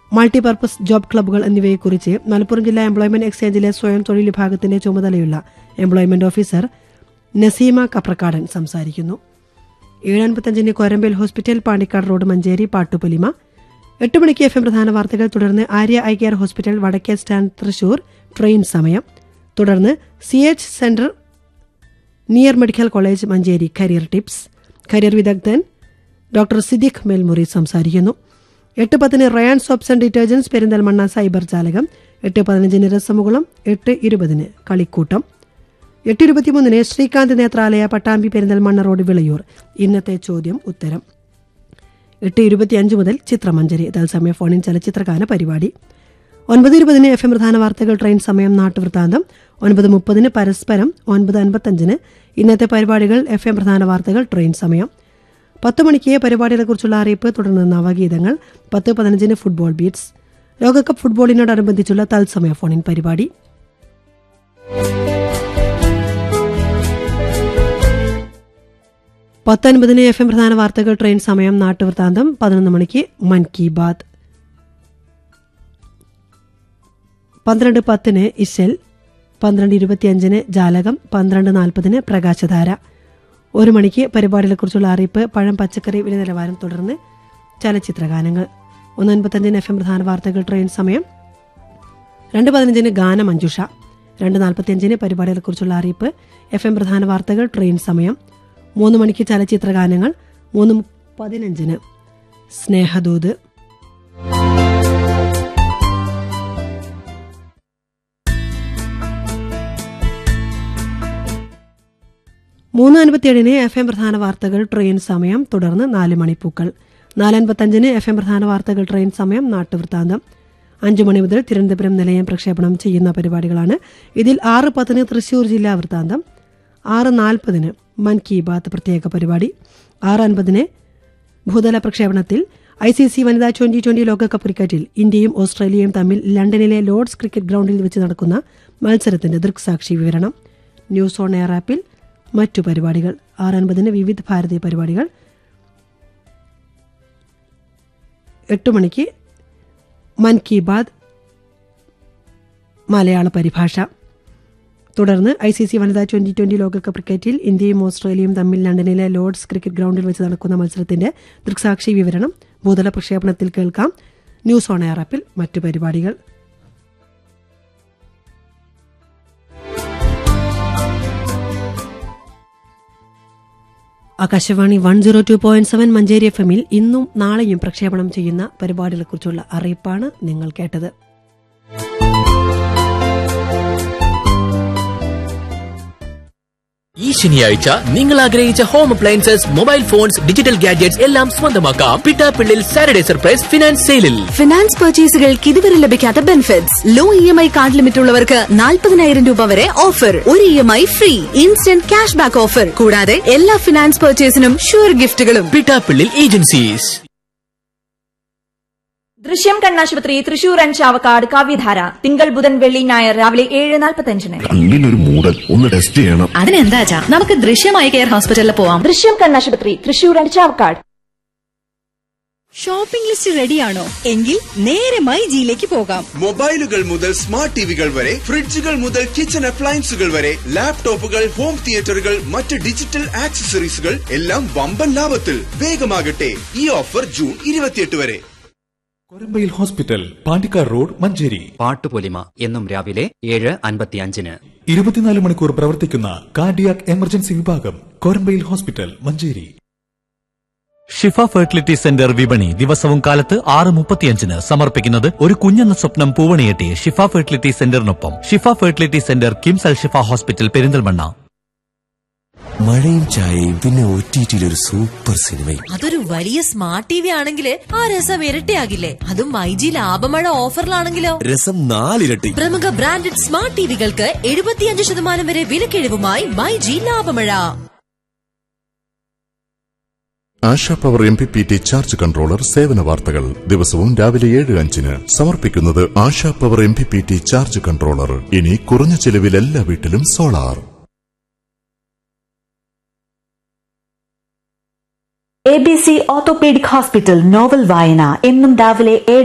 multipurpose job ക്ലബ്ബുകൾ എന്നിവയെക്കുറിച്ച് മലപ്പുറം ജില്ലാ എംപ്ലോയ്മെന്റ് എക്സ്ചേഞ്ചിലെ സ്വയം തൊഴിൽ വിഭാഗത്തിന്റെ ചുമതലയുള്ള എംപ്ലോയ്മെന്റ് ഓഫീസർ നസീമ കപ്രക്കാടൻ സംസാരിക്കുന്നു ഏഴ് അൻപത്തഞ്ചിന് കൊരമ്പേൽ ഹോസ്പിറ്റൽ പാണ്ടിക്കാട് റോഡ് മഞ്ചേരി പാട്ടുപൊലിമ എട്ട് മണിക്ക് എഫ് എം പ്രധാന വാർത്തകൾ തുടർന്ന് ആര്യ ഐ കെയർ ഹോസ്പിറ്റൽ വടക്കേ സ്റ്റാൻഡ് തൃശൂർ ട്രെയിൻ സമയം തുടർന്ന് C H centre near medical college Manjeri career tips career വിദഗ്ധൻ ഡോക്ടർ സിദ്ദിഖ് മേൽമുറി സംസാരിക്കുന്നു എട്ട് പത്തിന് Rayan soaps and detergents Perinthalmanna cyber ജാലകം എട്ട് പതിനഞ്ചിന് രസമുകുളം എട്ട് ഇരുപതിന് കളിക്കൂട്ടം എട്ട് ഇരുപത്തിമൂന്നിന് ശ്രീകാന്ത് നേത്രാലയ പട്ടാമ്പി പെരിന്തൽമണ്ണ റോഡ് വിളയൂർ ഇന്നത്തെ ചോദ്യം ഉത്തരം എട്ട് ഇരുപത്തിയഞ്ച് മുതൽ ചിത്രമഞ്ജരി തത്സമയ ഫോണിൻ ചലച്ചിത്രഗാന പരിപാടി ഒൻപത് ഇരുപതിന് എഫ് എം പ്രധാന വാർത്തകൾ ട്രെയിൻ സമയം നാട്ടുവൃത്താന്തം ഒൻപത് മുപ്പതിന് പരസ്പരം ഒൻപത് അൻപത്തഞ്ചിന് ഇന്നത്തെ പരിപാടികൾ എഫ് എം പ്രധാന വാർത്തകൾ ട്രെയിൻ സമയം പത്ത് മണിക്ക് പരിപാടികളെക്കുറിച്ചുള്ള അറിയിപ്പ് തുടർന്ന് നവഗീതങ്ങൾ പത്ത് പതിനഞ്ചിന് ഫുട്ബോൾ ബീറ്റ്സ് ലോകകപ്പ് ഫുട്ബോളിനോടനുബന്ധിച്ചുള്ള തത്സമയ ഫോണിൻ പരിപാടി പത്തൊൻപതിന് എഫ് എം പ്രധാന വാർത്തകൾ ട്രെയിൻ സമയം നാട്ടുവൃത്താന്തം പതിനൊന്ന് മണിക്ക് മൻ കി ബാത് പന്ത്രണ്ട് പത്തിന് ഇശൽ പന്ത്രണ്ട് ഇരുപത്തിയഞ്ചിന് ജാലകം പന്ത്രണ്ട് നാൽപ്പതിന് പ്രകാശധാര ഒരു മണിക്ക് പരിപാടികളെക്കുറിച്ചുള്ള അറിയിപ്പ് പഴം പച്ചക്കറി വില നിലവാരം തുടർന്ന് ചലച്ചിത്രഗാനങ്ങൾ ഒന്ന് അൻപത്തഞ്ചിന് എഫ് എം പ്രധാന വാർത്തകൾ ട്രെയിൻ സമയം രണ്ട് പതിനഞ്ചിന് ഗാനമഞ്ജുഷ രണ്ട് നാൽപ്പത്തിയഞ്ചിന് പരിപാടികളെക്കുറിച്ചുള്ള അറിയിപ്പ് എഫ് എം പ്രധാന വാർത്തകൾ ട്രെയിൻ സമയം മൂന്ന് മണിക്ക് ചലച്ചിത്ര ഗാനങ്ങൾ മൂന്ന് പതിനഞ്ചിന് സ്നേഹദൂത് മൂന്ന് അൻപത്തിയേഴിന് എഫ് എം പ്രധാന വാർത്തകൾ ട്രെയിൻ സമയം തുടർന്ന് നാല് മണിപ്പൂക്കൾ നാലൻപത്തഞ്ചിന് എഫ് എം പ്രധാന വാർത്തകൾ ട്രെയിൻ സമയം നാട്ടുവൃത്താന്തം അഞ്ചു മണി മുതൽ തിരുവനന്തപുരം നിലയം പ്രക്ഷേപണം ചെയ്യുന്ന പരിപാടികളാണ് ഇതിൽ ആറ് പത്തിന് തൃശൂർ ജില്ലാ വൃത്താന്തം ആറ് നാൽപ്പതിന് മൻ കി ബാത്ത് പ്രത്യേക പരിപാടി ആറ് അൻപതിന് ഭൂതല പ്രക്ഷേപണത്തിൽ ഐ സി സി വനിതാ ട്വന്റി ട്വന്റി ലോകകപ്പ് ക്രിക്കറ്റിൽ ഇന്ത്യയും ഓസ്ട്രേലിയയും തമ്മിൽ ലണ്ടനിലെ ലോർഡ്സ് ക്രിക്കറ്റ് ഗ്രൗണ്ടിൽ വെച്ച് നടക്കുന്ന മത്സരത്തിന്റെ ദൃക്സാക്ഷി വിവരണം ന്യൂസ് ഓൺ എയർ ആപ്പിൽ മറ്റു പരിപാടികൾ ആറ് അൻപതിന് വിവിധ ഭാരതി പരിപാടികൾ എട്ട് മണിക്ക് മൻ കി ബാത് മലയാള പരിഭാഷ തുടർന്ന് ഐ സി സി വനിതാ ട്വന്റി ട്വന്റി ലോകകപ്പ് ക്രിക്കറ്റിൽ ഇന്ത്യയും ഓസ്ട്രേലിയയും തമ്മിൽ ലണ്ടനിലെ ലോർഡ്സ് ക്രിക്കറ്റ് ഗ്രൗണ്ടിൽ വെച്ച് നടക്കുന്ന മത്സരത്തിന്റെ ദൃക്സാക്ഷി വിവരണം ഭൂതല പ്രക്ഷേപണത്തിൽ കേൾക്കാം ന്യൂസ് ഓൺ എയർ ആപ്പിൽ മറ്റു പരിപാടികൾ Akashvani one zero two point seven Manjeri F എമ്മിൽ ഇന്നും നാളെയും പ്രക്ഷേപണം ചെയ്യുന്ന പരിപാടികളെക്കുറിച്ചുള്ള അറിയിപ്പാണ് നിങ്ങൾ കേട്ടത് ഈ ശനിയാഴ്ച നിങ്ങൾ ആഗ്രഹിച്ച home appliances mobile phones digital gadgets എല്ലാം സ്വന്തമാക്കാം പിട്ടാപ്പിള്ളിൽ സാറ്റർഡേ സർപ്രൈസ് ഫിനാൻസ് സെയിലിൽ ഫിനാൻസ് പർച്ചേസുകൾക്ക് ഇതുവരെ ലഭിക്കാത്ത benefits low E M I card limit ഉള്ളവർക്ക് നാൽപ്പതിനായിരം രൂപ വരെ ഓഫർ ഒരു E M I free instant cashback offer കൂടാതെ എല്ലാ ഫിനാൻസ് പർച്ചേസിനും ഷുവർ ഗിഫ്റ്റുകളും പിട്ടാപ്പിള്ളിൽ ഏജൻസീസ് ദൃശ്യം കണ്ണാശുപത്രി തൃശൂർ ആൻഡ് ചാവക്കാട് കാവ്യധാര തിങ്കൾ ബുധൻ വെള്ളി ഞായർ രാവിലെ ഏഴ് നാൽപ്പത്തഞ്ചിന് കണ്ണിനൊരു മൂടൽ ഒന്ന് ടെസ്റ്റ് ചെയ്യണം അതിനെന്താ നമുക്ക് ദൃശ്യമായി കെയർ ഹോസ്പിറ്റലിൽ പോവാം ദൃശ്യം കണ്ണാശുപത്രി Thrissur and Chavakkad shopping list റെഡിയാണോ എങ്കിൽ നേരെ മൈ ജിയിലേക്ക് പോകാം മൊബൈലുകൾ മുതൽ സ്മാർട്ട് ടിവികൾ വരെ ഫ്രിഡ്ജുകൾ മുതൽ കിച്ചൺ അപ്ലയൻസുകൾ വരെ ലാപ്ടോപ്പുകൾ ഹോം തിയേറ്ററുകൾ മറ്റ് ഡിജിറ്റൽ ആക്സസറീസുകൾ എല്ലാം വമ്പൻ ലാഭത്തിൽ വേഗമാകട്ടെ ഈ ഓഫർ ജൂൺ ഇരുപത്തിയെട്ട് വരെ കൊരമ്പയിൽ ഹോസ്പിറ്റൽ പാണ്ടിക്കാർ റോഡ് മഞ്ചേരി പാട്ടുപൊലിമ എന്നും രാവിലെ ഏഴ് അൻപത്തിയഞ്ചിന് ഇരുപത്തിനാല് മണിക്കൂർ പ്രവർത്തിക്കുന്ന കാർഡിയാക് എമർജൻസി വിഭാഗം കൊരമ്പയിൽ hospital Manjeri Shifa fertility centre വിപണി ദിവസവും കാലത്ത് ആറ് മുപ്പത്തിയഞ്ചിന് സമർപ്പിക്കുന്നത് ഒരു കുഞ്ഞെന്ന സ്വപ്നം പൂവണിയെട്ടി ഷിഫ ഫെർട്ടിലിറ്റി സെന്ററിനൊപ്പം Shifa fertility centre KIMS Al Shifa hospital Perinthalmanna മഴയും ചായയും പിന്നെ ഒ ടി ഒരു സൂപ്പർ സിനിമയും അതൊരു വലിയ സ്മാർട്ട് ടി വി ആണെങ്കിൽ ആ രസം ഇരട്ടിയാകില്ലേ അതും മൈജി ലാഭമഴ ഓഫറിലാണെങ്കിലോ രസം നാലിരട്ടി പ്രമുഖ ബ്രാൻഡഡ് സ്മാർട്ട് ടിവികൾക്ക് എഴുപത്തിയഞ്ച് ശതമാനം വരെ വിലക്കിഴിവുമായി മൈജി ലാഭമഴ Asha power M P P T charge controller സേവന വാർത്തകൾ ദിവസവും രാവിലെ ഏഴ് അഞ്ചിന് സമർപ്പിക്കുന്നത് Asha power M P P T charge controller ഇനി കുറഞ്ഞ ചെലവിൽ എല്ലാ വീട്ടിലും solar A B C orthopaedic hospital novel വായന എന്നും രാവിലെ ഏഴ്